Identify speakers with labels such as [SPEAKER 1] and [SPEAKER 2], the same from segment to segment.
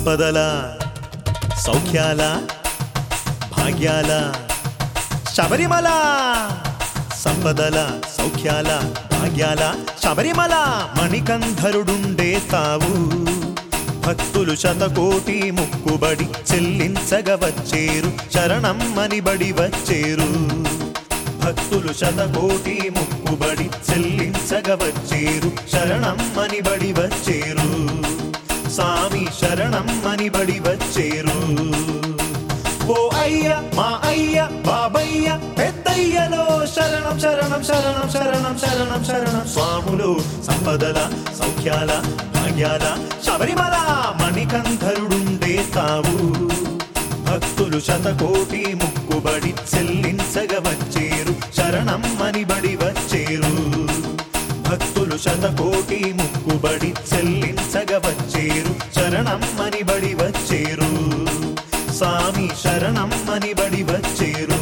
[SPEAKER 1] సంపదల సౌఖ్యాల భాగ్యాల శబరిమల సంపదల సౌఖ్యాల భాగ్యాల శబరిమల మణికంధరుడుండే తావు భక్తులు శతకోటి ముక్కుబడి చెల్లించగ వచ్చేరు శరణమ్మని బడి వచ్చేరు భక్తులు శతకోటి ముక్కుబడి చెల్లించగ వచ్చేరు శరణమ్మని బడి వచ్చేరు సామి శరణమ్మని బడి వచ్చేరు ఓ అయ్య మా అయ్య బాబయ్య పెద్దయ్యలో శరణం శరణం శరణం శరణం శరణం శరణం స్వాములు సంపదల సౌఖ్యాల భాగ్యాల శబరిమల మణికంధరుడుండే తావు భక్తులు శతకోటి ముక్కుబడి చెల్లించగ వచ్చేరు శరణమ్మని బడి వచ్చేరు భక్తులు శతకోటి ముక్కుబడి చెల్లించగ వచ్చేరు శరణమ్మని బడి వచ్చేరు సామి శరణమ్మని బడి వచ్చేరు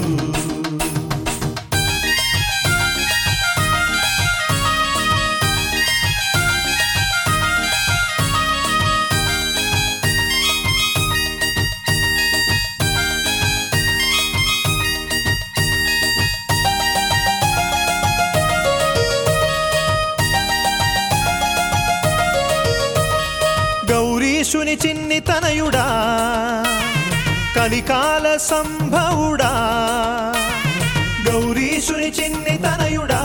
[SPEAKER 1] గౌరీశుని చిన్ని తనయుడా కలికాల సంభవుడా గౌరీశుని చిన్ని తనయుడా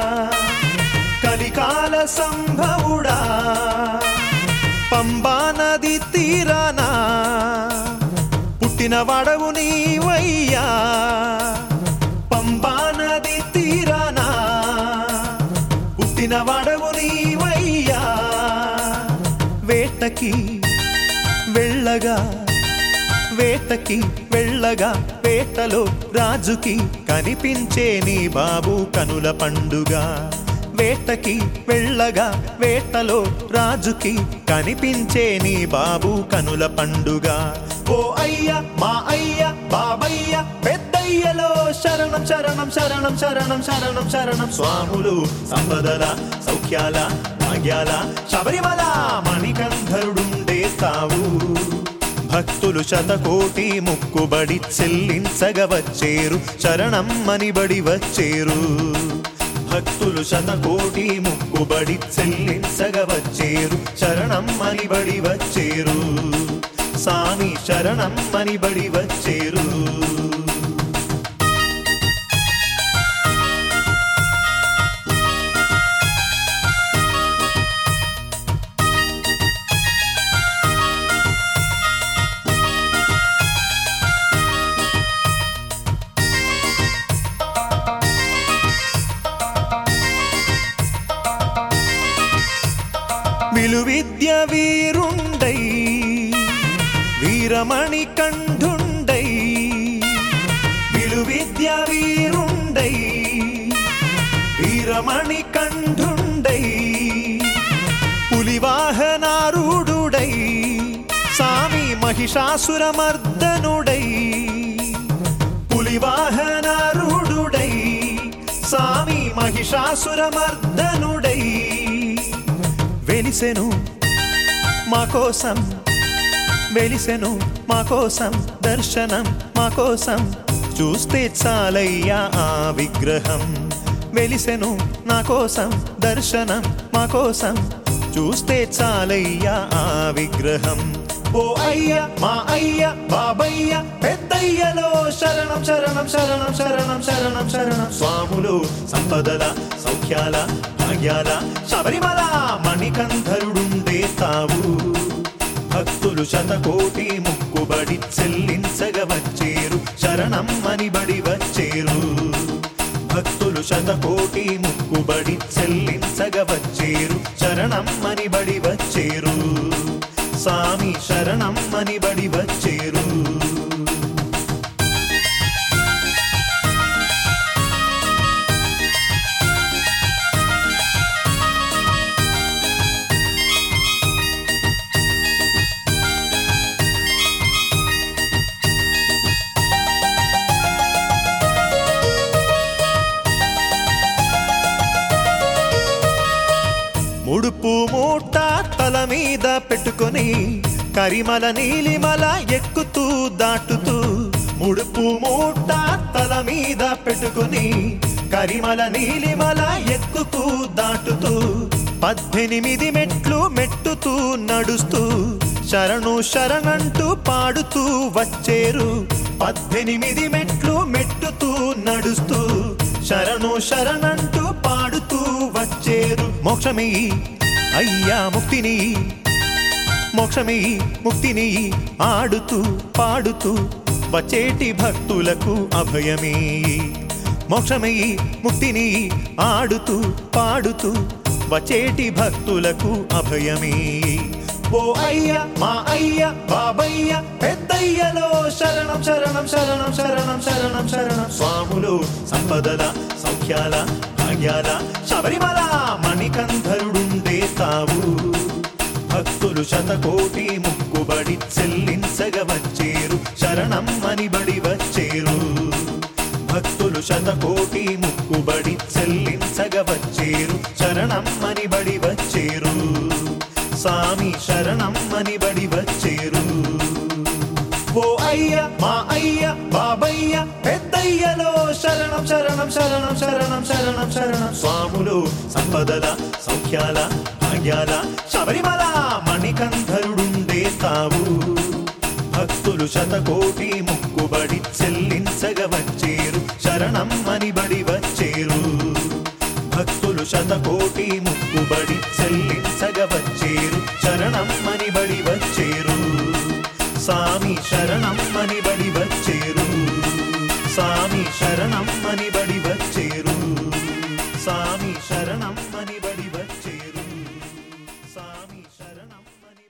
[SPEAKER 1] కలికాల సంభవుడా పంబా నది తీరానా పుట్టిన వడవు నీవయ్యా పంబా నది తీరానా పుట్టిన వడవు నీవయ్యా వేటకి వెళ్ళగా వేటకి వెళ్ళగా వేటలో రాజుకి కనిపించే నీ బాబు కనుల పండుగ వేటకి వెళ్ళగా వేటలో రాజుకి కనిపించే నీ బాబు కనుల పండుగ ఓ అయ్య మా అయ్య బాబయ్య పెద్దయ్యలో శరణం శరణం శరణం శరణం శరణం శరణం స్వాములు సంపదల సౌఖ్యాల భాగ్యాల శబరిమల మణికంధరుడుండే తావు భక్తులు శతకోటి ముక్కుబడి చెల్లించగ వచ్చేరు శరణమ్మని బడి వచ్చేరు భక్తులు శతకోటి ముక్కుబడి చెల్లించగ వచ్చేరు శరణమ్మని బడి వచ్చేరు సామి శరణమ్మని బడి వచ్చేరు విలువిద్య వీరుండై వీరమణి కంఠుండై విలువిద్య వీరుండై వీరమణి కంఠుండై పులివాహనారూఢుడై సామి మహిషాసురమర్దనుడై పులివాహనారూఢుడై సామి మహిషాసురమర్దనుడై వెలిసెను మా కోసం వెలిసెను మా కోసం దర్శనం మా కోసం చూస్తే చాలయ్యా ఆ విగ్రహం వెలిసెను నా కోసం దర్శనం మా కోసం చూస్తే చాలయ్యా ఆ విగ్రహం ఓ అయ్య మా అయ్య బాబయ్య పెద్దయ్యలో శరణం శరణం శరణం శరణం శరణం శరణం స్వాములు సంపదల సౌఖ్యాల భాగ్యాల శబరిమల మణికంధరుడుండే తావు భక్తులు శతకోటి ముక్కుబడి చెల్లించగ వచ్చేరు శరణమ్మని బడి వచ్చేరు భక్తులు శతకోటి ముక్కుబడి చెల్లించగ వచ్చేరు శరణమ్మని బడి వచ్చేరు సామి శరణమ్మని బడి వచ్చేరు ముడుపు మూట తల మీద పెట్టుకొని కరిమల నీలిమల ఎక్కుతూ దాటుతూ ముడుపు మూట తల మీద పెట్టుకుని కరిమల నీలిమల ఎక్కుతూ దాటుతూ పద్దెనిమిది మెట్లు మెట్టుతూ నడుస్తూ శరణు శరణంటూ పాడుతూ వచ్చేరు పద్దెనిమిది మెట్లు మెట్టుతూ నడుస్తూ శరణు శరణంటూ పాడుతూ వచ్చేరు మోక్షమి అయ్యా ముక్తిని మోక్షమి ముక్తిని ఆడుతూ పాడుతూ వచ్చేటి భక్తులకు అభయమే మోక్షమై ముక్తిని ఆడుతూ పాడుతూ వచ్చేటి భక్తులకు అభయమే ఓ అయ్య మా అయ్య బాబయ్య పెద్దయ్యలో శరణం శరణం శరణం శరణం శరణం శరణం స్వాములు సంపదల సౌఖ్యాల భాగ్యాల శబరిమల మణికంధరుడుండే తావు భక్తులు శతకోటి ముక్కుబడి చెల్లించగ వచ్చేరు శరణం అని బడి వచ్చేరు భక్తులు శతకోటి ముక్కుబడి చెల్లించగ వచ్చేరు శరణం అని బడి వచ్చేరు సామి శరణం అని బడి వచ్చేరు ఓ అయ్య మా అయ్య బాబయ్య పెద్దయ్యలో శరణం శరణం శరణం శరణం శరణం శరణం స్వాములు సంపదల సౌఖ్యాల భాగ్యాల శబరిమల మణికంధరుడుండే తావు భక్తులు శతకోటి ముక్కుబడి చెల్లించగ వచ్చేరు శరణం అని బడి వచ్చేరు భక్తులు శతకోటి ముక్కుబడి చెల్లించగ వచ్చేరు శరణం అని బడి వచ్చేరు సామి శరణం అని బడి వచ్చేరు సామి శరణం అని బడి వచ్చేరు సామి శరణం